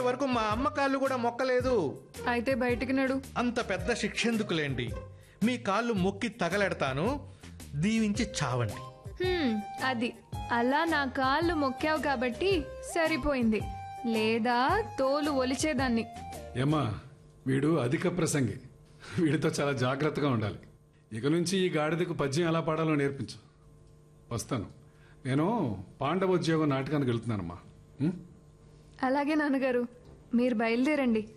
వరకు మా అమ్మ కాళ్ళు కూడా మొక్కలేదు అయితే బయటికి నడు అంత పెద్ద శిక్ష ఎందుకులేండి మీ కాళ్ళు మొక్కి తగలెడతాను దీవించి చావండి హ్మ్, అది అలా నా కాళ్ళు మొక్కావు కాబట్టి సరిపోయింది లేదా తోలు ఒలిచేదాన్ని ఏమ్మా వీడు అధిక ప్రసంగి వీడితో చాలా జాగ్రత్తగా ఉండాలి ఇక నుంచి ఈ గాడిదకు పద్యం ఎలా పాడాలో నేర్పించు వస్తాను నేను పాండవోద్యోగం నాటకానికి వెళ్తున్నానమ్మా ఉం? అలాగే నాన్నగారు మీరు బయలుదేరండి